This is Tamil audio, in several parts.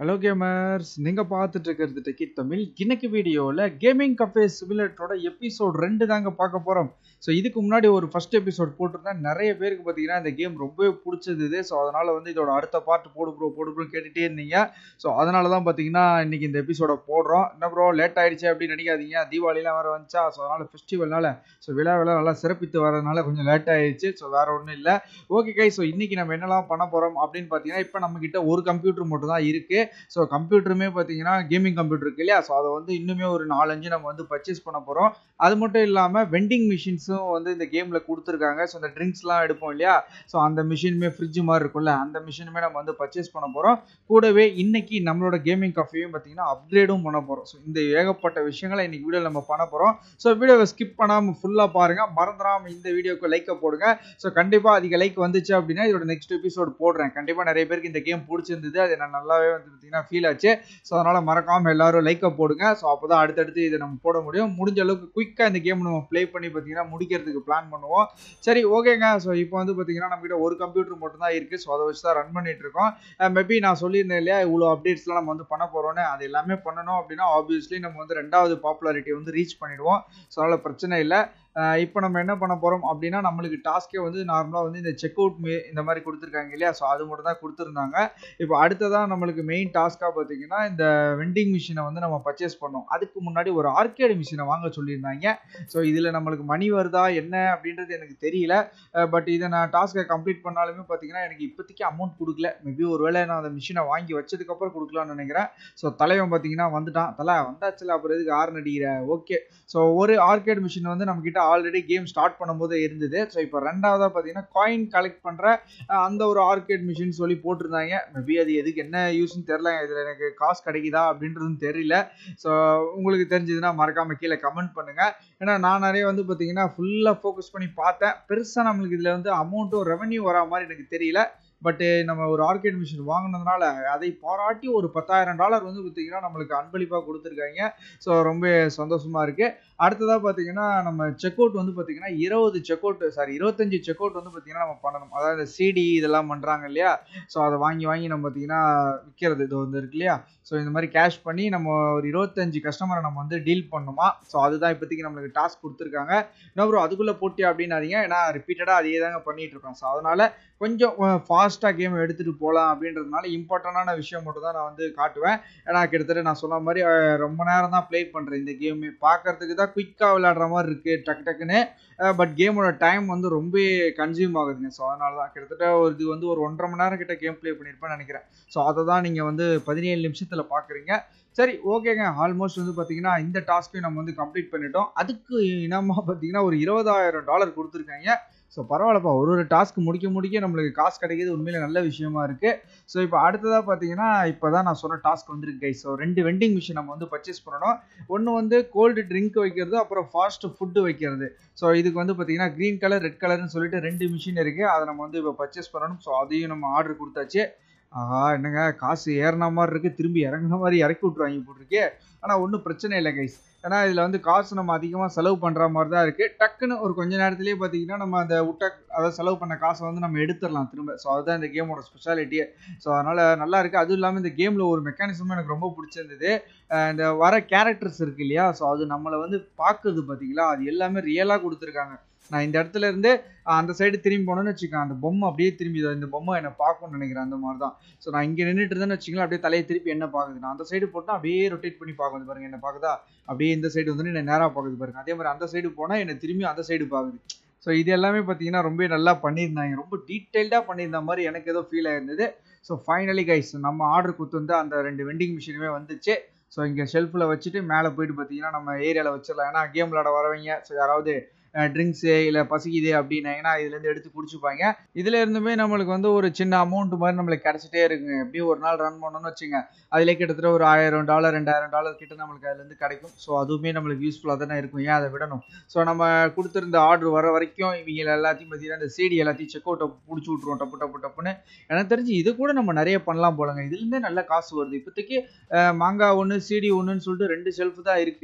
ஹலோ கேமர்ஸ் நீங்கள் பார்த்துட்டு இருக்கிறது டெக்கி தமிழ் இன்னைக்கு வீடியோவில் கேமிங் கஃபே சிமுலேட்டரோட எபிசோட் ரெண்டு தாங்க பார்க்க போகிறோம் ஸோ இதுக்கு முன்னாடி ஒரு ஃபர்ஸ்ட் எபிசோட் போட்டிருந்தேன் நிறைய பேருக்கு பார்த்தீங்கன்னா இந்த கேம் ரொம்பவே பிடிச்சது ஸோ அதனால் வந்து இதோட அடுத்த பார்ட் போடு ப்ரோ போடு ப்ரோ கேட்டுகிட்டே இருந்தீங்க ஸோ அதனால தான் பார்த்தீங்கன்னா இன்னைக்கு இந்த எபிசோட போடுறோம் என்ன ப்ரோ லேட் ஆயிடுச்சு அப்படின்னு நினைக்காதீங்க தீபாவளிலாம் வேறு வந்துச்சா ஸோ அதனால் ஃபெஸ்டிவல்னால ஸோ விழா விழா நல்லா சிறப்பித்து வரதுனால கொஞ்சம் லேட் ஆயிடுச்சு ஸோ வேறு ஒன்றும் இல்லை ஓகே கை ஸோ இன்னைக்கு நம்ம என்னெல்லாம் பண்ண போகிறோம் அப்படின்னு பார்த்தீங்கன்னா இப்போ நம்மக்கிட்ட ஒரு கம்ப்யூட்டர் மட்டும் தான் இருக்குது ஸோ கம்ப்யூட்டருமே பார்த்தீங்கன்னா கேமிங் கம்ப்யூட்டர் இருக்கு இல்லையா ஸோ அதை வந்து இன்னுமே ஒரு நாலஞ்சு நம்ம வந்து பர்ச்சேஸ் பண்ண போகிறோம் அது மட்டும் இல்லாமல் வெண்டிங் மிஷின்ஸும் வந்து இந்த கேமில் கொடுத்துருக்காங்க ஸோ இந்த ட்ரிங்க்ஸ்லாம் எடுப்போம் இல்லையா ஸோ அந்த மிஷினுமே ஃப்ரிட்ஜ் மாதிரி இருக்கும்ல அந்த மிஷினுமே நம்ம வந்து பர்ச்சேஸ் பண்ண போகிறோம் கூடவே இன்னைக்கு நம்மளோட கேமிங் கஃபேயும் பார்த்தீங்கன்னா அப்கிரேடும் பண்ண போகிறோம் ஸோ இந்த ஏகப்பட்ட விஷயங்களை இன்னைக்கு வீடியோ நம்ம பண்ண போகிறோம் ஸோ வீடியோவை ஸ்கிப் பண்ணாமல் ஃபுல்லாக பாருங்கள் மறந்துடாமல் இந்த வீடியோக்கு லைக்கை போடுங்க ஸோ கண்டிப்பாக அதிக லைக் வந்துச்சு அப்படின்னா இதோட நெக்ஸ்ட் எபிசோட் போடுறேன் கண்டிப்பாக நிறைய பேருக்கு இந்த கேம் பிடிச்சிருந்தது அது நான் நல்லாவே வந்து பார்த்தீங்கன்னா ஃபீல் ஆச்சு ஸோ அதனால் மறக்காமல் எல்லாரும் லைக்கை போடுங்க ஸோ அப்போ தான் அடுத்தடுத்து இதை நம்ம போட முடியும் முடிஞ்ச அளவுக்கு குயிக்காக இந்த கேம் நம்ம ப்ளே பண்ணி பார்த்தீங்கன்னா முடிக்கிறதுக்கு பிளான் பண்ணுவோம் சரி ஓகேங்க ஸோ இப்போ வந்து பார்த்தீங்கன்னா நம்மகிட்ட ஒரு கம்ப்யூட்டர் மட்டும் தான் இருக்குது ஸோ அதை வச்சு தான் ரன் பண்ணிட்டு இருக்கோம் மேபி நான் சொல்லியிருந்தேன் இல்லையா இவ்வளோ அப்டேட்ஸ்லாம் நம்ம வந்து பண்ண போகிறோன்னு அது எல்லாமே பண்ணணும் அப்படின்னா ஆப்வியஸ்லி நம்ம வந்து ரெண்டாவது பாப்புலாரிட்டி வந்து ரீச் பண்ணிடுவோம் ஸோ அதனால் பிரச்சனை இல்லை இப்போ நம்ம என்ன பண்ண போகிறோம் அப்படின்னா நம்மளுக்கு டாஸ்க்கே வந்து நார்மலாக வந்து இந்த செக் அவுட் மே இந்த மாதிரி கொடுத்துருக்காங்க இல்லையா ஸோ அது மட்டும் தான் கொடுத்துருந்தாங்க இப்போ அடுத்ததாக நம்மளுக்கு மெயின் டாஸ்க்காக பார்த்தீங்கன்னா இந்த வெண்டிங் மிஷினை வந்து நம்ம பர்ச்சேஸ் பண்ணோம் அதுக்கு முன்னாடி ஒரு ஆர்கேடு மிஷினை வாங்க சொல்லியிருந்தாங்க ஸோ இதில் நம்மளுக்கு மணி வருதா என்ன அப்படின்றது எனக்கு தெரியல பட் இதை நான் டாஸ்க்கை கம்ப்ளீட் பண்ணாலுமே பார்த்தீங்கன்னா எனக்கு இப்போதைக்கு அமௌண்ட் கொடுக்கல மேபி ஒருவேளை நான் அந்த மிஷினை வாங்கி வச்சதுக்கப்புறம் கொடுக்கலாம்னு நினைக்கிறேன் ஸோ தலைவன் பார்த்தீங்கன்னா வந்துட்டான் தலை வந்தாச்சுல அப்புறம் எதுக்கு ஆறு நடிக்கிற ஓகே ஸோ ஒரு ஆர்கேட் மிஷின் வந்து நம்மக்கிட்ட ஆல்ரெடி கேம் ஸ்டார்ட் பண்ணும்போது இருந்தது ஸோ இப்போ ரெண்டாவதாக பார்த்தீங்கன்னா காயின் கலெக்ட் பண்ணுற அந்த ஒரு ஆர்கேட் மிஷின் சொல்லி போட்டிருந்தாங்க மேபி அது எதுக்கு என்ன யூஸ்னு தெரில இதில் எனக்கு காசு கிடைக்குதா அப்படின்றதும் தெரியல ஸோ உங்களுக்கு தெரிஞ்சதுன்னா மறக்காமல் கீழே கமெண்ட் பண்ணுங்கள் ஏன்னா நான் நிறைய வந்து பார்த்தீங்கன்னா ஃபுல்லாக ஃபோக்கஸ் பண்ணி பார்த்தேன் பெருசாக நம்மளுக்கு இதில் வந்து அமௌண்ட்டும் ரெவன்யூ வரா மாதிரி எனக்கு தெரியல பட்டு நம்ம ஒரு ஆர்கேட் மிஷின் வாங்கினதுனால அதை பாராட்டி ஒரு பத்தாயிரம் டாலர் வந்து பார்த்தீங்கன்னா நம்மளுக்கு அன்பளிப்பாக கொடுத்துருக்காங்க ஸோ ரொம்ப சந்தோஷமாக இருக்குது அடுத்ததாக பார்த்தீங்கன்னா நம்ம செக் அவுட் வந்து பார்த்தீங்கன்னா இருபது செக் அவுட் சாரி இருபத்தஞ்சு செக் அவுட் வந்து பார்த்தீங்கன்னா நம்ம பண்ணணும் அதாவது சிடி இதெல்லாம் பண்ணுறாங்க இல்லையா ஸோ அதை வாங்கி வாங்கி நம்ம பார்த்தீங்கன்னா விற்கிறது இது வந்து இருக்கு இல்லையா ஸோ இந்த மாதிரி கேஷ் பண்ணி நம்ம ஒரு இருபத்தஞ்சு கஸ்டமரை நம்ம வந்து டீல் பண்ணுமா ஸோ அதுதான் இப்போதைக்கு நம்மளுக்கு டாஸ்க் கொடுத்துருக்காங்க என்ன ப்ரோ அதுக்குள்ளே போட்டி அப்படின்னாதீங்க ஏன்னா ரிப்பீட்டடாக அதே தாங்க பண்ணிகிட்டு இருக்கோம் ஸோ அதனால் கொஞ்சம் ஃபாஸ்ட்டாக கேம் எடுத்துகிட்டு போகலாம் அப்படின்றதுனால இம்பார்ட்டண்டான விஷயம் மட்டும் தான் நான் வந்து காட்டுவேன் ஏன்னா கிட்டத்தட்ட நான் சொன்ன மாதிரி ரொம்ப நேரம் தான் ப்ளே பண்ணுறேன் இந்த கேமு பார்க்கறதுக்கு தான் குயிக்காக விளையாடுற மாதிரி இருக்குது டக்கு டக்குன்னு பட் கேமோட டைம் வந்து ரொம்ப கன்சியூம் ஆகுதுங்க ஸோ அதனால தான் கிட்டத்தட்ட ஒரு இது வந்து ஒரு ஒன்றரை மணி நேரம் கிட்ட கேம் ப்ளே பண்ணியிருப்பேன்னு நினைக்கிறேன் ஸோ அதை தான் நீங்கள் வந்து பதினேழு நிமிஷத்தில் பார்க்குறீங்க சரி ஓகேங்க ஆல்மோஸ்ட் வந்து பார்த்தீங்கன்னா இந்த டாஸ்க்கையும் நம்ம வந்து கம்ப்ளீட் பண்ணிட்டோம் அதுக்கு இனமாக பார்த்தீங்கன்னா ஒரு இருபதாயிரம் டாலர் கொடுத்துருக்காங்க ஸோ பரவாயில்லப்பா ஒரு ஒரு டாஸ்க் முடிக்க முடிக்க நம்மளுக்கு காசு கிடைக்கிது உண்மையில நல்ல விஷயமா இருக்குது ஸோ இப்போ அடுத்ததாக பார்த்தீங்கன்னா இப்போ தான் நான் சொன்ன டாஸ்க் வந்திருக்கு கை ஸோ ரெண்டு வெண்டிங் மிஷின் நம்ம வந்து பர்ச்சேஸ் பண்ணணும் ஒன்று வந்து கோல்டு ட்ரிங்க் வைக்கிறது அப்புறம் ஃபாஸ்ட் ஃபுட்டு வைக்கிறது ஸோ இதுக்கு வந்து பார்த்தீங்கன்னா க்ரீன் கலர் ரெட் கலர்னு சொல்லிட்டு ரெண்டு மிஷின் இருக்குது அதை நம்ம வந்து இப்போ பர்ச்சேஸ் பண்ணணும் ஸோ அதையும் நம்ம ஆர்டர் கொடுத்தாச்சு ஆஹா என்னங்க காசு ஏறின மாதிரி இருக்குது திரும்பி இறங்குன மாதிரி இறக்கி விட்ருவாங்க போட்டிருக்கே ஆனால் ஒன்றும் பிரச்சனை இல்லை கைஸ் ஏன்னா இதில் வந்து காசு நம்ம அதிகமாக செலவு பண்ணுற மாதிரி தான் இருக்குது டக்குன்னு ஒரு கொஞ்ச நேரத்துலேயே பார்த்தீங்கன்னா நம்ம அந்த விட்ட அதாவது செலவு பண்ண காசை வந்து நம்ம எடுத்துடலாம் திரும்ப ஸோ அதுதான் இந்த கேமோட ஸ்பெஷாலிட்டியே ஸோ அதனால் நல்லா இருக்குது அதுவும் இல்லாமல் இந்த கேமில் ஒரு மெக்கானிசமும் எனக்கு ரொம்ப பிடிச்சிருந்தது இந்த வர கேரக்டர்ஸ் இருக்கு இல்லையா ஸோ அது நம்மளை வந்து பார்க்குறது பார்த்தீங்களா அது எல்லாமே ரியலாக கொடுத்துருக்காங்க நான் இந்த இடத்துல இருந்து அந்த சைடு திரும்பி போனோன்னு வச்சுக்கேன் அந்த பொம்மை அப்படியே திரும்பி இந்த பொம்மை என்னை பார்க்கணும்னு நினைக்கிறேன் அந்த மாதிரி தான் ஸோ நான் இங்கே நின்றுட்டு இருந்தேன்னு வச்சுக்கலாம் அப்படியே தலையை திருப்பி என்ன பார்க்குது நான் அந்த சைடு போட்டால் அப்படியே ரொட்டேட் பண்ணி பார்க்குது பாருங்க என்ன பார்க்குதா அப்படியே இந்த சைடு வந்து என்ன நேராக பார்க்குது பாருங்க அதே மாதிரி அந்த சைடு போனால் என்னை திரும்பி அந்த சைடு பார்க்குது ஸோ இது எல்லாமே பார்த்தீங்கன்னா ரொம்ப நல்லா பண்ணியிருந்தாங்க ரொம்ப டீட்டெயில்டாக பண்ணியிருந்த மாதிரி எனக்கு ஏதோ ஃபீல் ஆயிருந்தது ஸோ ஃபைனலி கைஸ் நம்ம ஆர்டர் கொடுத்து வந்து அந்த ரெண்டு வெண்டிங் மிஷினுமே வந்துச்சு ஸோ இங்கே ஷெல்ஃபில் வச்சுட்டு மேலே போயிட்டு பார்த்தீங்கன்னா நம்ம ஏரியாவில் வச்சிடலாம் ஏன்னா கேம் விளாட வரவங்க ஸோ யாராவது ட்ரிங்க்ஸு இல்லை பசிக்குது அப்படின்னாங்கன்னா இதுலேருந்து எடுத்து குடிச்சுப்பாங்க இதில் இருந்துமே நம்மளுக்கு வந்து ஒரு சின்ன அமௌண்ட் மாதிரி நம்மளுக்கு கிடச்சிட்டே இருக்குங்க எப்படியும் ஒரு நாள் ரன் பண்ணணும்னு வச்சுங்க அதிலே கிட்டத்தட்ட ஒரு ஆயிரம் டாலர் ரெண்டாயிரம் டாலர் கிட்ட நம்மளுக்கு அதுலேருந்து கிடைக்கும் ஸோ அதுவுமே நம்மளுக்கு யூஸ்ஃபுல்லாக தானே இருக்கும் ஏன் அதை விடணும் ஸோ நம்ம கொடுத்துருந்த ஆர்டர் வர வரைக்கும் இவங்க எல்லாத்தையும் பார்த்தீங்கன்னா இந்த சீடி எல்லாத்தையும் செக் அவுட்டை பிடிச்சி விட்ருவோம் டப்பு டப்பு டப்புன்னு எனக்கு தெரிஞ்சு இது கூட நம்ம நிறைய பண்ணலாம் போலங்க இதுலேருந்தே நல்ல காசு வருது இப்போதைக்கு மாங்காய் ஒன்று சீடி ஒன்றுன்னு சொல்லிட்டு ரெண்டு ஷெல்ஃப் தான் இருக்குது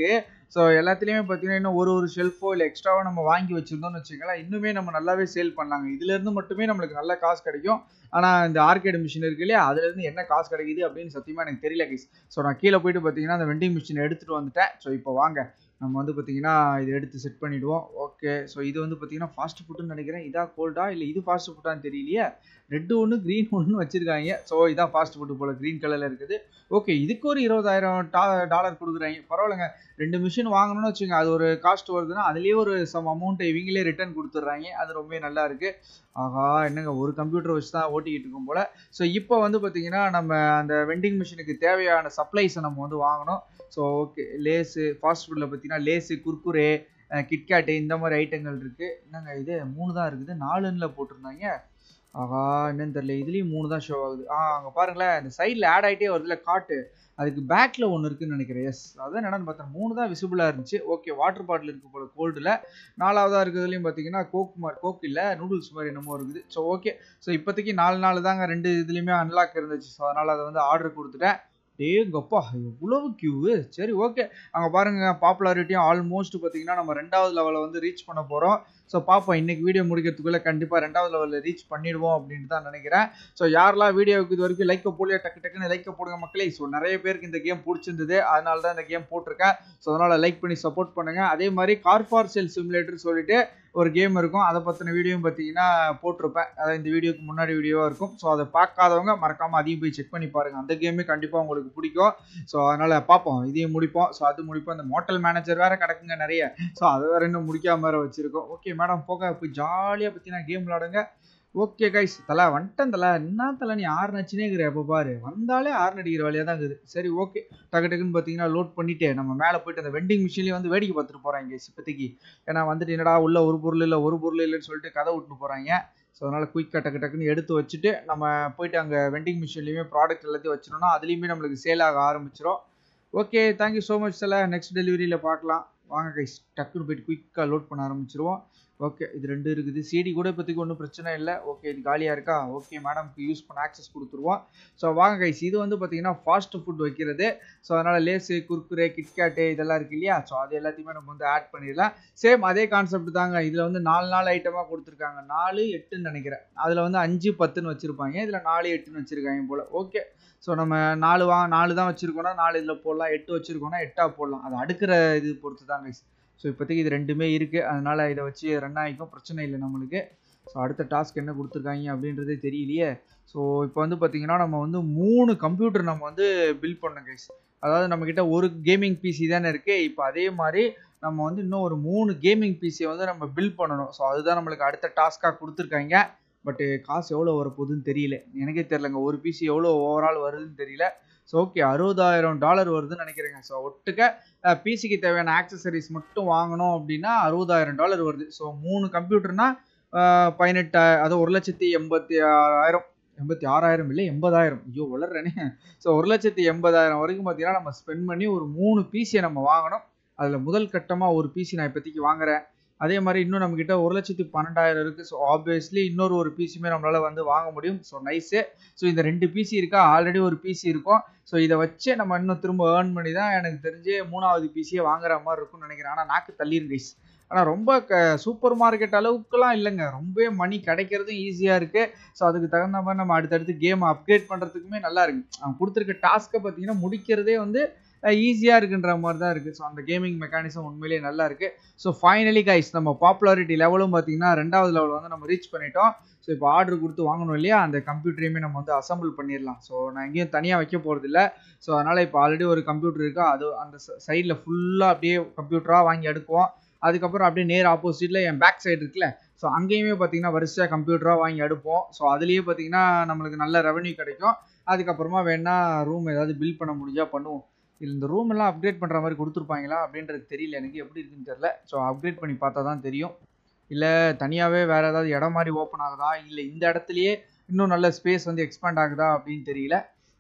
ஸோ எல்லாத்துலேயுமே பார்த்தீங்கன்னா இன்னும் ஒரு ஒரு ஷெல்ஃபோ இல்லை எக்ஸ்ட்ராவோ நம்ம வாங்கி வச்சுருந்தோம்னு வச்சுக்கலாம் இன்னுமே நம்ம நல்லாவே சேல் பண்ணலாங்க இதுலேருந்து மட்டுமே நம்மளுக்கு நல்ல காசு கிடைக்கும் ஆனால் இந்த ஆர்கேடு மிஷின் இருக்கு இல்லையா அதுலேருந்து என்ன காசு கிடைக்குது அப்படின்னு சத்தியமாக எனக்கு தெரியல கைஸ் ஸோ நான் கீழே போயிட்டு பார்த்தீங்கன்னா அந்த வெண்டிங் மிஷின் எடுத்துகிட்டு வந்துட்டேன் ஸோ இப்போ வாங்க நம்ம வந்து பார்த்தீங்கன்னா இதை எடுத்து செட் பண்ணிவிடுவோம் ஓகே ஸோ இது வந்து பார்த்தீங்கன்னா ஃபாஸ்ட் ஃபுட்டுன்னு நினைக்கிறேன் இதான் கோல்டா இல்லை இது ஃபாஸ்ட் ஃபுட்டான்னு தெரியலையே ரெட்டு ஒன்று க்ரீன் ஒன்று வச்சுருக்காங்க ஸோ இதான் ஃபாஸ்ட் ஃபுட்டு போல் க்ரீன் கலரில் இருக்குது ஓகே இதுக்கு ஒரு இருபதாயிரம் டா டாலர் கொடுக்குறாங்க பரவாயில்லைங்க ரெண்டு மிஷின் வாங்கணும்னு வச்சுங்க அது ஒரு காஸ்ட் வருதுன்னா அதுலேயே ஒரு சம் அமௌண்ட்டை இவங்களே ரிட்டர்ன் கொடுத்துட்றாங்க அது ரொம்ப நல்லா இருக்குது ஆஹா என்னங்க ஒரு கம்ப்யூட்டர் வச்சு தான் ஓட்டிக்கிட்டு இருக்கும் போல் ஸோ இப்போ வந்து பார்த்தீங்கன்னா நம்ம அந்த வெண்டிங் மிஷினுக்கு தேவையான சப்ளைஸை நம்ம வந்து வாங்கணும் ஸோ ஓகே லேஸு ஃபாஸ்ட் ஃபுட்டில் பார்த்தீங்கன்னா லேஸு குர்குரே கிட்கேட்டு இந்த மாதிரி ஐட்டங்கள் இருக்குது என்னங்க இது மூணு தான் இருக்குது நாலுன்னில் போட்டிருந்தாங்க ஆஹா என்னன்னு தெரியல இதுலேயும் மூணு தான் ஷோ ஆகுது ஆ அங்கே பாருங்களேன் இந்த சைடில் ஆட் ஆகிட்டே வருதுல காட்டு அதுக்கு பேக்கில் ஒன்று இருக்குன்னு நினைக்கிறேன் எஸ் அதான் என்னன்னு பார்த்தேன் மூணு தான் விசிபிளாக இருந்துச்சு ஓகே வாட்டர் பாட்டில் இருக்குது போல கோல்டில் நாலாவதாக இருக்கிறதுலையும் பார்த்தீங்கன்னா கோக் மாதிரி கோக் இல்லை நூடுல்ஸ் மாதிரி என்னமோ இருக்குது ஸோ ஓகே ஸோ இப்போதைக்கு நாலு நாள் தாங்க ரெண்டு இதுலேயுமே அன்லாக் இருந்துச்சு ஸோ அதனால் அதை வந்து ஆர்டர் கொடுத்துட்டேன் டேங்கப்பா எவ்வளவு கியூவு சரி ஓகே அங்கே பாருங்க பாப்புலாரிட்டியும் ஆல்மோஸ்ட் பார்த்தீங்கன்னா நம்ம ரெண்டாவது லெவலில் வந்து ரீச் பண்ண போகிறோம் ஸோ பார்ப்போம் இன்னைக்கு வீடியோ முடிக்கிறதுக்குள்ளே கண்டிப்பாக ரெண்டாவது லெவலில் ரீச் பண்ணிடுவோம் அப்படின்ட்டு தான் நினைக்கிறேன் ஸோ யாரெல்லாம் வீடியோவுக்கு இது வரைக்கும் லைக்கை போலியோ டக்கு டக்குன்னு லைக்கை போடுங்க மக்களே ஸோ நிறைய பேருக்கு இந்த கேம் பிடிச்சிருந்தது அதனால தான் இந்த கேம் போட்டிருக்கேன் ஸோ அதனால் லைக் பண்ணி சப்போர்ட் பண்ணுங்கள் அதே மாதிரி கார் ஃபார் செல் சிமுலேட்டர் சொல்லிட்டு ஒரு கேம் இருக்கும் அதை பற்றின வீடியோவும் பார்த்தீங்கன்னா போட்டிருப்பேன் அதாவது இந்த வீடியோக்கு முன்னாடி வீடியோவாக இருக்கும் ஸோ அதை பார்க்காதவங்க மறக்காமல் அதையும் போய் செக் பண்ணி பாருங்கள் அந்த கேமே கண்டிப்பாக உங்களுக்கு பிடிக்கும் ஸோ அதனால் பார்ப்போம் இதையும் முடிப்போம் ஸோ அது முடிப்போம் இந்த மோட்டல் மேனேஜர் வேறு கிடக்குங்க நிறைய ஸோ அதை வேறு இன்னும் முடிக்காம வேறு வச்சுருக்கோம் ஓகே மேடம் போக போய் ஜாலியாக பார்த்தீங்கன்னா கேம் விளாடுங்க ஓகே கைஸ் தலை வந்துட்டேன் தலை என்ன தலை நீ ஆறு நச்சுனே இருக்கிற எப்போ பாரு வந்தாலே ஆறு நடிக்கிற வழியாக தான் இருக்குது சரி ஓகே டக்கு டக்குன்னு பார்த்தீங்கன்னா லோட் பண்ணிட்டு நம்ம மேலே போயிட்டு அந்த வெண்டிங் மிஷின்லேயே வந்து வேடிக்கை பார்த்துட்டு போகிறாங்க கைஸ் இப்போதைக்கு ஏன்னா வந்துட்டு என்னடா உள்ள ஒரு பொருள் இல்லை ஒரு பொருள் இல்லைன்னு சொல்லிட்டு கதை விட்டுட்டு போகிறாங்க ஸோ அதனால் குயிக்காக டக்கு டக்குன்னு எடுத்து வச்சுட்டு நம்ம போயிட்டு அங்கே வெண்டிங் மிஷின்லேயுமே ப்ராடக்ட் எல்லாத்தையும் வச்சிடணும் அதுலேயுமே நம்மளுக்கு சேல் ஆக ஆரம்பிச்சிடும் ஓகே தேங்க்யூ ஸோ மச் தலை நெக்ஸ்ட் டெலிவரியில் பார்க்கலாம் வாங்க கைஸ் டக்குன்னு போயிட்டு குயிக்காக லோட் பண்ண ஆரம்பிச்சிருவோம் ஓகே இது ரெண்டு இருக்குது சிடி கூட இப்போதைக்கு ஒன்றும் பிரச்சனை இல்லை ஓகே இது காலியாக இருக்கா ஓகே மேடம்க்கு யூஸ் பண்ண ஆக்சஸ் கொடுத்துருவோம் ஸோ வாங்க கைஸ் இது வந்து பார்த்தீங்கன்னா ஃபாஸ்ட் ஃபுட் வைக்கிறது ஸோ அதனால் லேஸு குர்குரே கிட்கேட்டு இதெல்லாம் இருக்கு இல்லையா ஸோ அது எல்லாத்தையுமே நம்ம வந்து ஆட் பண்ணிடலாம் சேம் அதே கான்செப்ட் தாங்க இதில் வந்து நாலு நாலு ஐட்டமாக கொடுத்துருக்காங்க நாலு எட்டுன்னு நினைக்கிறேன் அதில் வந்து அஞ்சு பத்துன்னு வச்சுருப்பாங்க இதில் நாலு எட்டுன்னு வச்சுருக்காங்க போல் ஓகே ஸோ நம்ம நாலு வா நாலு தான் வச்சுருக்கோம்னா நாலு இதில் போடலாம் எட்டு வச்சுருக்கோம்னா எட்டாக போடலாம் அது அடுக்கிற இது பொறுத்து தான் கைஸ் ஸோ இப்போதைக்கு இது ரெண்டுமே இருக்குது அதனால் இதை வச்சு ரன் ஆகிக்கும் பிரச்சனை இல்லை நம்மளுக்கு ஸோ அடுத்த டாஸ்க் என்ன கொடுத்துருக்காங்க அப்படின்றதே தெரியலையே ஸோ இப்போ வந்து பார்த்தீங்கன்னா நம்ம வந்து மூணு கம்ப்யூட்டர் நம்ம வந்து பில் பண்ணோம் கைஸ் அதாவது நம்மக்கிட்ட ஒரு கேமிங் பிசி தானே இருக்குது இப்போ அதே மாதிரி நம்ம வந்து இன்னும் ஒரு மூணு கேமிங் பிசியை வந்து நம்ம பில் பண்ணணும் ஸோ அதுதான் நம்மளுக்கு அடுத்த டாஸ்க்காக கொடுத்துருக்காங்க பட்டு காசு எவ்வளோ வரப்போகுதுன்னு தெரியல எனக்கே தெரிலங்க ஒரு பிசி எவ்வளோ ஓவரால் வருதுன்னு தெரியல ஸோ ஓகே அறுபதாயிரம் டாலர் வருதுன்னு நினைக்கிறேங்க ஸோ ஒட்டுக்க பிசிக்கு தேவையான ஆக்சசரிஸ் மட்டும் வாங்கணும் அப்படின்னா அறுபதாயிரம் டாலர் வருது ஸோ மூணு கம்ப்யூட்டர்னா பதினெட்டு அது ஒரு லட்சத்தி எண்பத்தி ஆறாயிரம் எண்பத்தி ஆறாயிரம் இல்லை எண்பதாயிரம் ஐயோ வளர்றேனே ஸோ ஒரு லட்சத்தி எண்பதாயிரம் வரைக்கும் பார்த்தீங்கன்னா நம்ம ஸ்பெண்ட் பண்ணி ஒரு மூணு பிசியை நம்ம வாங்கணும் அதில் முதல் கட்டமாக ஒரு பிசி நான் இப்போதைக்கு வாங்குறேன் அதே மாதிரி இன்னும் நம்மக்கிட்ட ஒரு லட்சத்தி பன்னெண்டாயிரம் இருக்குது ஸோ ஆப்வியஸ்லி இன்னொரு ஒரு பிசியுமே நம்மளால் வந்து வாங்க முடியும் ஸோ நைஸு ஸோ இந்த ரெண்டு பிசி இருக்கா ஆல்ரெடி ஒரு பிசி இருக்கும் ஸோ இதை வச்சு நம்ம இன்னும் திரும்ப ஏர்ன் பண்ணி தான் எனக்கு தெரிஞ்சு மூணாவது பிசியை வாங்குற மாதிரி இருக்கும்னு நினைக்கிறேன் ஆனால் நாக்கு தள்ளிரும் கைஸ் ஆனால் ரொம்ப க சூப்பர் மார்க்கெட் அளவுக்குலாம் இல்லைங்க ரொம்பவே மணி கிடைக்கிறதும் ஈஸியாக இருக்குது ஸோ அதுக்கு தகுந்த மாதிரி நம்ம அடுத்தடுத்து கேம் அப்கிரேட் பண்ணுறதுக்குமே நல்லா இருக்குது அவன் கொடுத்துருக்க டாஸ்க்கை பார்த்தீங்கன்னா முடிக்கிறதே வந்து ஈஸியாக இருக்குன்ற மாதிரி தான் இருக்குது ஸோ அந்த கேமிங் மெக்கானிசம் உண்மையிலேயே நல்லா இருக்குது ஸோ ஃபைனலி கைஸ் நம்ம பாப்புலாரிட்டி லெவலும் பார்த்தீங்கன்னா ரெண்டாவது லெவல் வந்து நம்ம ரீச் பண்ணிட்டோம் ஸோ இப்போ ஆர்டர் கொடுத்து வாங்கணும் இல்லையா அந்த கம்ப்யூட்டரையுமே நம்ம வந்து அசம்பிள் பண்ணிடலாம் ஸோ நான் எங்கேயும் தனியாக வைக்க போகிறது இல்லை ஸோ அதனால் இப்போ ஆல்ரெடி ஒரு கம்ப்யூட்டர் இருக்கா அது அந்த சைடில் ஃபுல்லாக அப்படியே கம்ப்யூட்டராக வாங்கி அடுக்குவோம் அதுக்கப்புறம் அப்படியே நேர் ஆப்போசிட்டில் என் பேக் சைடு இருக்குல்ல ஸோ அங்கேயுமே பார்த்தீங்கன்னா வரிசையாக கம்ப்யூட்டராக வாங்கி அடுப்போம் ஸோ அதுலேயே பார்த்தீங்கன்னா நம்மளுக்கு நல்ல ரெவன்யூ கிடைக்கும் அதுக்கப்புறமா வேணால் ரூம் ஏதாவது பில் பண்ண முடிஞ்சால் பண்ணுவோம் இல்லை இந்த ரூம் எல்லாம் அப்கிரேட் பண்ணுற மாதிரி கொடுத்துருப்பாங்களா அப்படின்றது தெரியல எனக்கு எப்படி இருக்குன்னு தெரில ஸோ அப்கிரேட் பண்ணி பார்த்தா தான் தெரியும் இல்லை தனியாகவே வேறு ஏதாவது இடம் மாதிரி ஓப்பன் ஆகுதா இல்லை இந்த இடத்துலையே இன்னும் நல்ல ஸ்பேஸ் வந்து எக்ஸ்பேண்ட் ஆகுதா அப்படின்னு தெரியல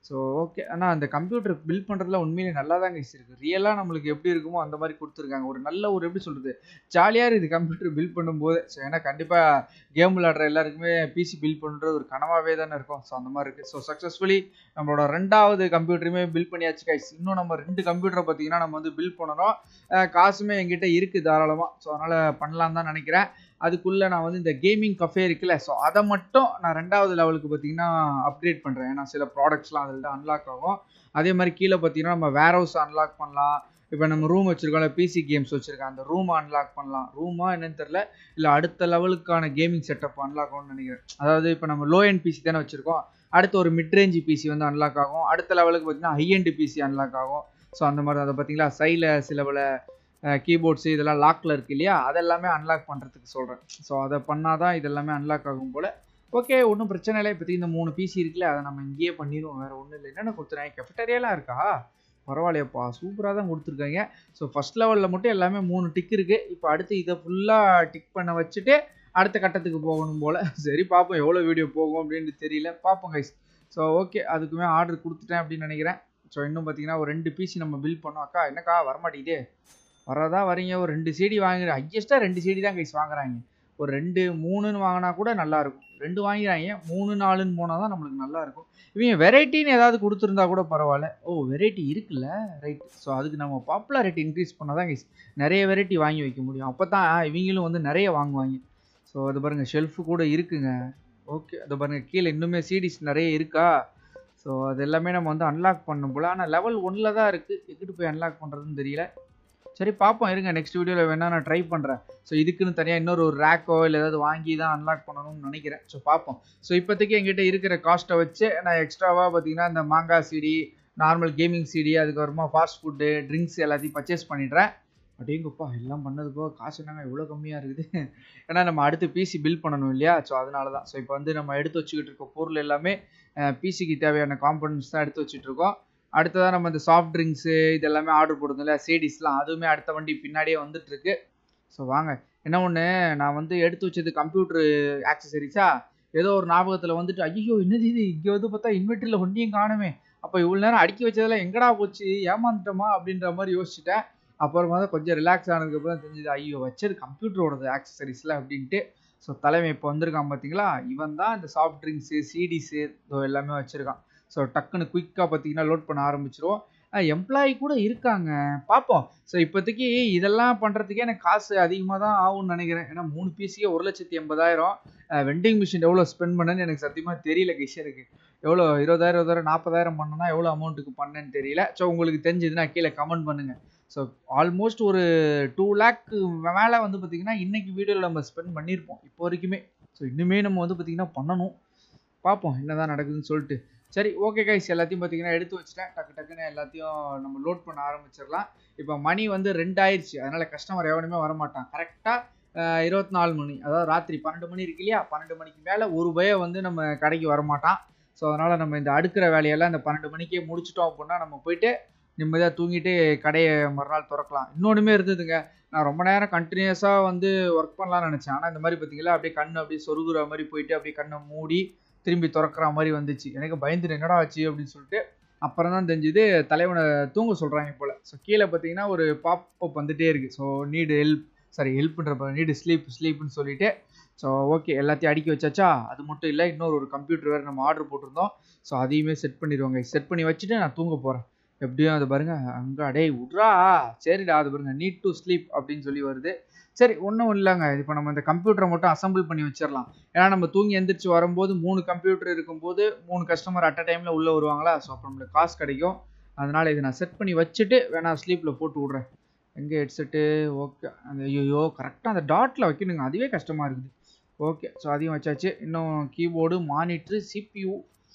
ஸோ ஓகே ஆனால் அந்த கம்ப்யூட்டர் பில்ட் பண்ணுறதுல உண்மையிலே நல்லா தாங்க இருக்குது ரியலாக நம்மளுக்கு எப்படி இருக்குமோ அந்த மாதிரி கொடுத்துருக்காங்க ஒரு நல்ல ஒரு எப்படி சொல்கிறது ஜாலியாக இருக்குது கம்ப்யூட்டர் பில்ட் பண்ணும்போது ஸோ ஏன்னா கண்டிப்பாக கேம் விளாடுற எல்லாருக்குமே பிசி பில்ட் பண்ணுறது ஒரு கனவாகவே தானே இருக்கும் ஸோ அந்த மாதிரி இருக்குது ஸோ சக்ஸஸ்ஃபுல்லி நம்மளோட ரெண்டாவது கம்ப்யூட்டருமே பில்ட் பண்ணியாச்சு கைஸ் இன்னும் நம்ம ரெண்டு கம்ப்யூட்டரை பார்த்தீங்கன்னா நம்ம வந்து பில்ட் பண்ணணும் அஹ் காசுமே எங்கிட்ட இருக்குது தாராளமாக ஸோ அதனால் பண்ணலாம் தான் நினைக்கிறேன் அதுக்குள்ளே நான் வந்து இந்த கேமிங் கஃபே இருக்குல்ல ஸோ அதை மட்டும் நான் ரெண்டாவது லெவலுக்கு பார்த்தீங்கன்னா அப்கிரேட் பண்ணுறேன் ஏன்னா சில ப்ராடக்ட்ஸ்லாம் அதில் அன்லாக் ஆகும் அதே மாதிரி கீழே பார்த்தீங்கன்னா நம்ம வேர் ஹவுஸ் அன்லாக் பண்ணலாம் இப்போ நம்ம ரூம் வச்சுருக்கோம்ல பிசி கேம்ஸ் வச்சுருக்கேன் அந்த ரூமை அன்லாக் பண்ணலாம் ரூமா என்னன்னு தெரில இல்லை அடுத்த லெவலுக்கான கேமிங் செட்டப் அன்லாக் ஆகும்னு நினைக்கிறேன் அதாவது இப்போ நம்ம லோ எண்ட் பிசி தானே வச்சுருக்கோம் அடுத்து ஒரு மிட் ரேஞ்ச் பிசி வந்து அன்லாக் ஆகும் அடுத்த லெவலுக்கு பார்த்தீங்கன்னா ஹை எண்ட் பிசி அன்லாக் ஆகும் ஸோ அந்த மாதிரி அதை பார்த்தீங்களா சைடில் சில பல கீபோர்ட்ஸு இதெல்லாம் லாக்கில் இருக்கு இல்லையா அதெல்லாமே அன்லாக் பண்ணுறதுக்கு சொல்கிறேன் ஸோ அதை பண்ணால் தான் இதெல்லாமே அன்லாக் ஆகும் போல் ஓகே ஒன்றும் பிரச்சனை இல்லை இப்போதைக்கு இந்த மூணு பிசி இருக்குல்ல அதை நம்ம இங்கேயே பண்ணிடுவோம் வேறு ஒன்றும் இல்லை என்னென்ன கொடுத்துருக்காங்க கெஃபட்டேரியாலாம் இருக்கா பரவாயில்லையப்பா சூப்பராக தான் கொடுத்துருக்காங்க ஸோ ஃபஸ்ட் லெவலில் மட்டும் எல்லாமே மூணு டிக் இருக்குது இப்போ அடுத்து இதை ஃபுல்லாக டிக் பண்ண வச்சுட்டு அடுத்த கட்டத்துக்கு போகணும் போல் சரி பார்ப்போம் எவ்வளோ வீடியோ போகும் அப்படின்னு தெரியல பார்ப்போம் கைஸ் ஸோ ஓகே அதுக்குமே ஆர்டர் கொடுத்துட்டேன் அப்படின்னு நினைக்கிறேன் ஸோ இன்னும் பார்த்தீங்கன்னா ஒரு ரெண்டு பிசி நம்ம பில் பண்ணோம் அக்கா என்னக்கா வரமாட்டேங்குதே வரதா வரீங்க ஒரு ரெண்டு சிடி வாங்குற ஹையஸ்ட்டாக ரெண்டு சிடி தான் கைஸ் வாங்குறாங்க ஒரு ரெண்டு மூணுன்னு வாங்கினா கூட நல்லா இருக்கும் ரெண்டு வாங்கிறாங்க மூணு நாலுன்னு போனால் தான் நம்மளுக்கு நல்லா இருக்கும் இவங்க வெரைட்டின்னு ஏதாவது கொடுத்துருந்தா கூட பரவாயில்ல ஓ வெரைட்டி இருக்குல்ல ரைட் ஸோ அதுக்கு நம்ம பாப்புலாரிட்டி இன்க்ரீஸ் பண்ணால் தான் கைஸ் நிறைய வெரைட்டி வாங்கி வைக்க முடியும் அப்போ தான் இவங்களும் வந்து நிறைய வாங்குவாங்க ஸோ அது பாருங்கள் ஷெல்ஃபு கூட இருக்குங்க ஓகே அது பாருங்கள் கீழே இன்னுமே சிடிஸ் நிறைய இருக்கா ஸோ அது எல்லாமே நம்ம வந்து அன்லாக் பண்ணும் போல் ஆனால் லெவல் ஒன்றில் தான் இருக்குது எங்கிட்டு போய் அன்லாக் பண்ணுறதுன்னு தெரியல சரி பார்ப்போம் இருங்க நெக்ஸ்ட் வீடியோவில் வேணால் நான் ட்ரை பண்ணுறேன் ஸோ இதுக்குன்னு தனியாக இன்னொரு ஒரு ரேக்கோ இல்லை ஏதாவது வாங்கி தான் அன்லாக் பண்ணணும்னு நினைக்கிறேன் ஸோ பார்ப்போம் ஸோ இப்போதைக்கு எங்கிட்ட இருக்கிற காஸ்ட்டை வச்சு நான் எக்ஸ்ட்ராவாக பார்த்தீங்கன்னா இந்த மாங்காய் சிடி நார்மல் கேமிங் சிடி அதுக்கப்புறமா ஃபாஸ்ட் ஃபுட்டு ட்ரிங்க்ஸ் எல்லாத்தையும் பர்ச்சேஸ் பண்ணிடுறேன் அப்படிங்கப்பா எல்லாம் பண்ணது போக காசு என்னங்க இவ்வளோ கம்மியாக இருக்குது ஏன்னா நம்ம அடுத்து பிசி பில் பண்ணணும் இல்லையா ஸோ அதனால தான் ஸோ இப்போ வந்து நம்ம எடுத்து வச்சுக்கிட்டு இருக்க பொருள் எல்லாமே பிசிக்கு தேவையான காம்பனன்ட்ஸ் தான் எடுத்து வச்சுட்டு இருக்கோம் அடுத்ததாக நம்ம இந்த சாஃப்ட் ட்ரிங்க்ஸு இது எல்லாமே ஆர்டர் போடுறதில்ல சேடிஸ்லாம் அதுவுமே அடுத்த வண்டி பின்னாடியே வந்துட்டு இருக்கு ஸோ வாங்க என்ன ஒன்று நான் வந்து எடுத்து வச்சது கம்ப்யூட்ரு ஆக்சசரிஸா ஏதோ ஒரு ஞாபகத்தில் வந்துட்டு ஐயோ என்னது இது இங்கே வந்து பார்த்தா இன்வெர்ட்டரில் ஒன்றையும் காணுமே அப்போ இவ்வளோ நேரம் அடுக்கி வச்சதெல்லாம் எங்கடா போச்சு ஏமாந்துட்டோமா அப்படின்ற மாதிரி யோசிச்சுட்டேன் அப்புறமா தான் கொஞ்சம் ரிலாக்ஸ் ஆனதுக்கப்புறம் தான் தெரிஞ்சது ஐயோ வச்சது கம்ப்யூட்டரோடது ஆக்சசரிஸில் அப்படின்ட்டு ஸோ தலைமை இப்போ வந்திருக்கான் பார்த்தீங்களா இவன் தான் இந்த சாஃப்ட் ட்ரிங்க்ஸு சிடிஸு இதோ எல்லாமே வச்சுருக்கான் ஸோ டக்குன்னு குயிக்காக பார்த்தீங்கன்னா லோட் பண்ண ஆரம்பிச்சிருவோம் எம்ப்ளாயி கூட இருக்காங்க பார்ப்போம் ஸோ இப்போதைக்கு இதெல்லாம் பண்ணுறதுக்கே எனக்கு காசு அதிகமாக தான் ஆகும்னு நினைக்கிறேன் ஏன்னா மூணு பீஸுக்கே ஒரு லட்சத்தி எண்பதாயிரம் வெண்டிங் மிஷின் எவ்வளோ ஸ்பெண்ட் பண்ணேன்னு எனக்கு சத்தியமாக தெரியல கிஷருக்கு எவ்வளோ இருபதாயிரம் இருபதாயிரம் நாற்பதாயிரம் பண்ணனா எவ்வளோ அமௌண்ட்டுக்கு பண்ணேன்னு தெரியல ஸோ உங்களுக்கு தெரிஞ்சதுன்னா கீழே கமெண்ட் பண்ணுங்கள் ஸோ ஆல்மோஸ்ட் ஒரு டூ லேக்கு மேலே வந்து பார்த்திங்கன்னா இன்றைக்கி வீடியோவில் நம்ம ஸ்பெண்ட் பண்ணியிருப்போம் இப்போ வரைக்குமே ஸோ இன்னுமே நம்ம வந்து பார்த்திங்கன்னா பண்ணணும் பார்ப்போம் என்ன தான் நடக்குதுன்னு சொல்லிட்டு சரி ஓகே கைஸ் எல்லாத்தையும் பார்த்தீங்கன்னா எடுத்து வச்சுட்டேன் டக்கு டக்குன்னு எல்லாத்தையும் நம்ம லோட் பண்ண ஆரம்பிச்சிடலாம் இப்போ மணி வந்து ரெண்டாயிருச்சு அதனால் கஸ்டமர் எவனுமே வரமாட்டான் கரெக்டாக இருபத்தி நாலு மணி அதாவது ராத்திரி பன்னெண்டு மணி இருக்கு இல்லையா பன்னெண்டு மணிக்கு மேலே ஒரு பய வந்து நம்ம கடைக்கு வரமாட்டான் ஸோ அதனால் நம்ம இந்த அடுக்கிற வேலையெல்லாம் இந்த பன்னெண்டு மணிக்கே முடிச்சிட்டோம் அப்படின்னா நம்ம போயிட்டு நிம்மதியாக தூங்கிட்டு கடையை மறுநாள் திறக்கலாம் இன்னொன்றுமே இருந்ததுங்க நான் ரொம்ப நேரம் கண்டினியூஸாக வந்து ஒர்க் பண்ணலாம்னு நினச்சேன் ஆனால் இந்த மாதிரி பார்த்தீங்களா அப்படியே கண் அப்படியே சொருகுற மாதிரி போயிட்டு அப்படியே கண்ணை மூடி திரும்பி திறக்கிற மாதிரி வந்துச்சு எனக்கு பயந்துட்டு என்னடா ஆச்சு அப்படின்னு சொல்லிட்டு அப்புறம் தான் தெரிஞ்சுது தலைவனை தூங்க சொல்கிறாங்க போல் ஸோ கீழே பார்த்தீங்கன்னா ஒரு பாப்பப் வந்துட்டே இருக்குது ஸோ நீடு ஹெல்ப் சாரி ஹெல்ப்ன்ற நீடு ஸ்லீப் ஸ்லீப்னு சொல்லிட்டு ஸோ ஓகே எல்லாத்தையும் அடுக்கி வச்சாச்சா அது மட்டும் இல்லை இன்னொரு ஒரு கம்ப்யூட்டர் வேறு நம்ம ஆர்டர் போட்டிருந்தோம் ஸோ அதையுமே செட் பண்ணிடுவாங்க செட் பண்ணி வச்சுட்டு நான் தூங்க போகிறேன் எப்படியும் அது பாருங்க அங்கே அடே விட்றா சரிடா அது பாருங்க நீட் டு ஸ்லீப் அப்படின்னு சொல்லி வருது சரி ஒன்றும் இல்லைங்க இப்போ நம்ம இந்த கம்ப்யூட்டரை மட்டும் அசம்பிள் பண்ணி வச்சிடலாம் ஏன்னா நம்ம தூங்கி எந்திரிச்சு வரும்போது மூணு கம்ப்யூட்டர் இருக்கும்போது மூணு கஸ்டமர் அட் அ டைமில் உள்ளே வருவாங்களா ஸோ அப்போ நம்மளுக்கு காசு கிடைக்கும் அதனால் இதை நான் செட் பண்ணி வச்சுட்டு வேணா ஸ்லீப்பில் போட்டு விட்றேன் எங்கே ஹெட்செட்டு ஓகே அந்த ஐயோ கரெக்டாக அந்த டாட்டில் வைக்கணுங்க அதுவே கஷ்டமாக இருக்குது ஓகே ஸோ அதையும் வச்சாச்சு இன்னும் keyboard monitor CPU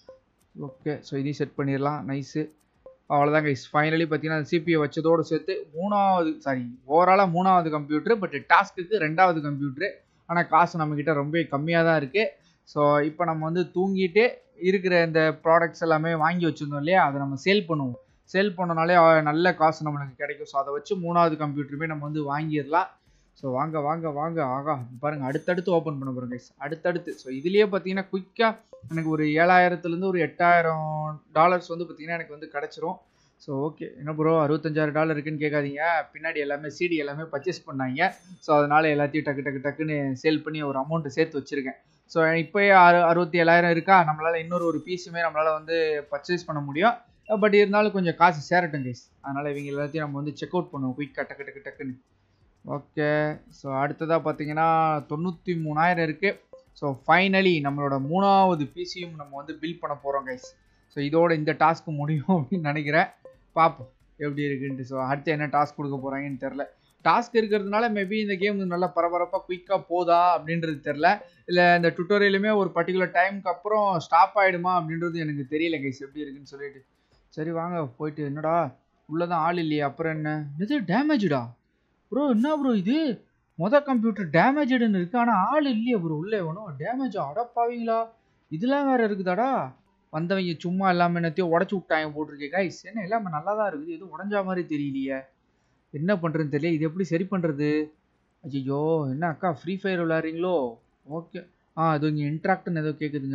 okay so இதையும் செட் பண்ணிடலாம் நைஸு அவ்வளோதான் கைஸ் ஃபைனலி பார்த்தீங்கன்னா சிபிஐ வச்சதோடு சேர்த்து மூணாவது சாரி ஓவராலாக மூணாவது கம்ப்யூட்ரு பட் டாஸ்க்குக்கு ரெண்டாவது கம்ப்யூட்ரு ஆனால் காசு நம்மக்கிட்ட ரொம்ப கம்மியாக தான் இருக்குது ஸோ இப்போ நம்ம வந்து தூங்கிட்டு இருக்கிற இந்த ப்ராடக்ட்ஸ் எல்லாமே வாங்கி வச்சுருந்தோம் இல்லையா அதை நம்ம சேல் பண்ணுவோம் சேல் பண்ணனாலே நல்ல காசு நம்மளுக்கு கிடைக்கும் ஸோ அதை வச்சு மூணாவது கம்ப்யூட்டருமே நம்ம வந்து வாங்கிடலாம் ஸோ வாங்க வாங்க வாங்க ஆகா பாருங்கள் அடுத்தடுத்து ஓப்பன் பண்ண போகிறோம் கைஸ் அடுத்தடுத்து ஸோ இதுலேயே பார்த்தீங்கன்னா குயிக்காக எனக்கு ஒரு ஏழாயிரத்துலேருந்து ஒரு எட்டாயிரம் டாலர்ஸ் வந்து பார்த்தீங்கன்னா எனக்கு வந்து கிடச்சிரும் ஸோ ஓகே என்ன ப்ரோ அறுபத்தஞ்சாயிரம் டாலர் இருக்குன்னு கேட்காதீங்க பின்னாடி எல்லாமே சிடி எல்லாமே பர்ச்சேஸ் பண்ணாங்க ஸோ அதனால் எல்லாத்தையும் டக்கு டக்கு டக்குன்னு சேல் பண்ணி ஒரு அமௌண்ட்டு சேர்த்து வச்சுருக்கேன் ஸோ இப்போயே அறு அறுபத்தி ஏழாயிரம் இருக்கா நம்மளால் இன்னொரு ஒரு பீஸுமே நம்மளால் வந்து பர்ச்சேஸ் பண்ண முடியும் பட் இருந்தாலும் கொஞ்சம் காசு சேரட்டும் கைஸ் அதனால் இவங்க எல்லாத்தையும் நம்ம வந்து செக் அவுட் பண்ணுவோம் குயிக்காக டக்கு டக்கு டக்குன்னு ஓகே ஸோ அடுத்ததாக பார்த்தீங்கன்னா தொண்ணூற்றி மூணாயிரம் இருக்குது ஸோ ஃபைனலி நம்மளோட மூணாவது பிசியும் நம்ம வந்து பில் பண்ண போகிறோம் கைஸ் ஸோ இதோட இந்த டாஸ்க் முடியும் அப்படின்னு நினைக்கிறேன் பார்ப்போம் எப்படி இருக்குன்ட்டு ஸோ அடுத்து என்ன டாஸ்க் கொடுக்க போகிறாங்கன்னு தெரில டாஸ்க் இருக்கிறதுனால மேபி இந்த கேம் நல்லா பரபரப்பாக குயிக்காக போதா அப்படின்றது தெரில இல்லை இந்த டுட்டோரியலுமே ஒரு பர்டிகுலர் டைமுக்கு அப்புறம் ஸ்டாப் ஆகிடுமா அப்படின்றது எனக்கு தெரியல கைஸ் எப்படி இருக்குன்னு சொல்லிட்டு சரி வாங்க போயிட்டு என்னடா உள்ளே தான் ஆள் இல்லையா அப்புறம் என்ன இது டேமேஜுடா ப்ரோ என்ன ப்ரோ இது மொதல் கம்ப்யூட்டர் டேமேஜுன்னு இருக்குது ஆனால் ஆள் இல்லையே ப்ரோ உள்ளே வேணும் டேமேஜ் அடப்பாவீங்களா இதெல்லாம் வேறு இருக்குதாடா வந்தவங்க சும்மா எல்லாமே என்னத்தையும் உடச்சி விட்டாங்க போட்டிருக்கேன் கைஸ் என்ன எல்லாமே நல்லா தான் இருக்குது எதுவும் உடஞ்சா மாதிரி தெரியலையே என்ன பண்ணுறதுன்னு தெரியல இது எப்படி சரி பண்ணுறது ஐயோ என்ன அக்கா ஃப்ரீ ஃபயர் விளாட்றீங்களோ ஓகே ஆ அது இங்கே இன்ட்ராக்ட்னு ஏதோ கேட்குதுங்க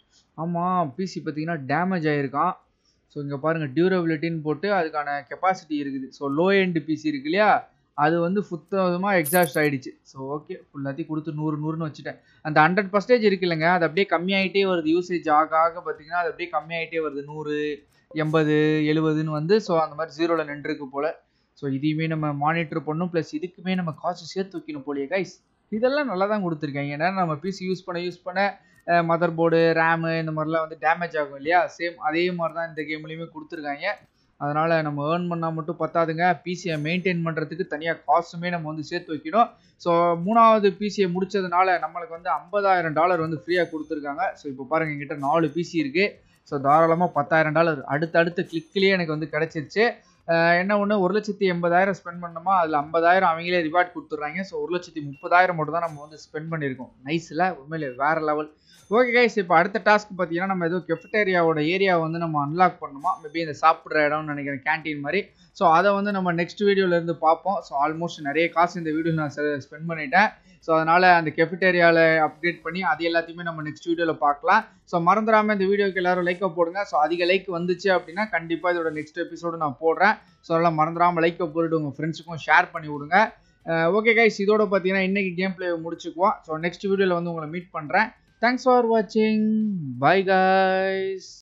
ஆமாம் பிசி பார்த்தீங்கன்னா டேமேஜ் ஆகிருக்கான் ஸோ இங்கே பாருங்கள் டியூரபிலிட்டின்னு போட்டு அதுக்கான கெப்பாசிட்டி இருக்குது ஸோ லோ எண்டு பிசி இருக்கு இல்லையா அது வந்து சுத்தமாக எக்ஸாஸ்ட் ஆகிடுச்சு ஸோ ஓகே ஃபுல்லாத்தையும் கொடுத்து நூறு நூறுன்னு வச்சுட்டேன் அந்த ஹண்ட்ரட் பர்சன்டேஜ் இருக்கு இல்லைங்க அது அப்படியே கம்மியாகிட்டே வருது யூசேஜ் ஆக ஆக பார்த்தீங்கன்னா அது அப்படியே கம்மியாகிட்டே வருது நூறு எண்பது எழுபதுன்னு வந்து ஸோ அந்த மாதிரி ஜீரோவில் நின்றுருக்கு போல் ஸோ இதையுமே நம்ம மானிட்டர் பண்ணும் ப்ளஸ் இதுக்குமே நம்ம காசு சேர்த்து வைக்கணும் போலியே கைஸ் இதெல்லாம் நல்லா தான் கொடுத்துருக்காங்க ஏன்னா நம்ம பிசி யூஸ் பண்ண யூஸ் பண்ண மதர் போர்டு ரேமு இந்த மாதிரிலாம் வந்து டேமேஜ் ஆகும் இல்லையா சேம் அதே மாதிரி தான் இந்த கேம்லேயுமே கொடுத்துருக்காங்க அதனால் நம்ம ஏர்ன் பண்ணால் மட்டும் பத்தாதுங்க பிசியை மெயின்டைன் பண்ணுறதுக்கு தனியாக காசுமே நம்ம வந்து சேர்த்து வைக்கணும் ஸோ மூணாவது பிசியை முடிச்சதுனால நம்மளுக்கு வந்து ஐம்பதாயிரம் டாலர் வந்து ஃப்ரீயாக கொடுத்துருக்காங்க ஸோ இப்போ பாருங்கள் எங்கிட்ட நாலு பிசி இருக்குது ஸோ தாராளமாக பத்தாயிரம் டாலர் அடுத்தடுத்த கிளிக்லேயே எனக்கு வந்து கிடச்சிருச்சு என்ன ஒன்று ஒரு லட்சத்தி எண்பதாயிரம் ஸ்பெண்ட் பண்ணோமா அதில் ஐம்பதாயிரம் அவங்களே ரிவார்ட் கொடுத்துட்றாங்க ஸோ ஒரு லட்சத்தி முப்பதாயிரம் மட்டும் தான் நம்ம வந்து ஸ்பெண்ட் பண்ணியிருக்கோம் நைஸில் உண்மையிலே வேறு லெவல் ஓகே கைஸ் இப்போ அடுத்த டாஸ்க் பார்த்தீங்கன்னா நம்ம ஏதோ கெஃப்டேரியாவோட ஏரியாவை வந்து நம்ம அன்லாக் பண்ணணுமா மேபி இந்த சாப்பிட்ற இடம்னு நினைக்கிறேன் கேன்டீன் மாதிரி ஸோ அதை வந்து நம்ம நெக்ஸ்ட் வீடியோலேருந்து பார்ப்போம் ஸோ ஆல்மோஸ்ட் நிறைய காசு இந்த வீடியோ நான் ஸ்பெண்ட் பண்ணிட்டேன் ஸோ அதனால் அந்த கெஃபிட்டேரியாவில் அப்டேட் பண்ணி அது எல்லாத்தையுமே நம்ம நெக்ஸ்ட் வீடியோவில் பார்க்கலாம் ஸோ மறந்துடாமல் இந்த வீடியோக்கு எல்லாரும் லைக்கை போடுங்க ஸோ அதிக லைக் வந்துச்சு அப்படின்னா கண்டிப்பாக இதோட நெக்ஸ்ட் எபிசோடு நான் போடுறேன் ஸோ அதெல்லாம் மறந்துடாமல் லைக்கை போட்டுட்டு உங்கள் ஃப்ரெண்ட்ஸுக்கும் ஷேர் பண்ணி விடுங்க ஓகே கைஸ் இதோட பார்த்தீங்கன்னா இன்றைக்கி கேம் பிளே முடிச்சுக்குவோம் ஸோ நெக்ஸ்ட் வீடியோவில் வந்து உங்களை மீட் பண்ணுறேன் தேங்க்ஸ் ஃபார் வாட்சிங் பை கைஸ்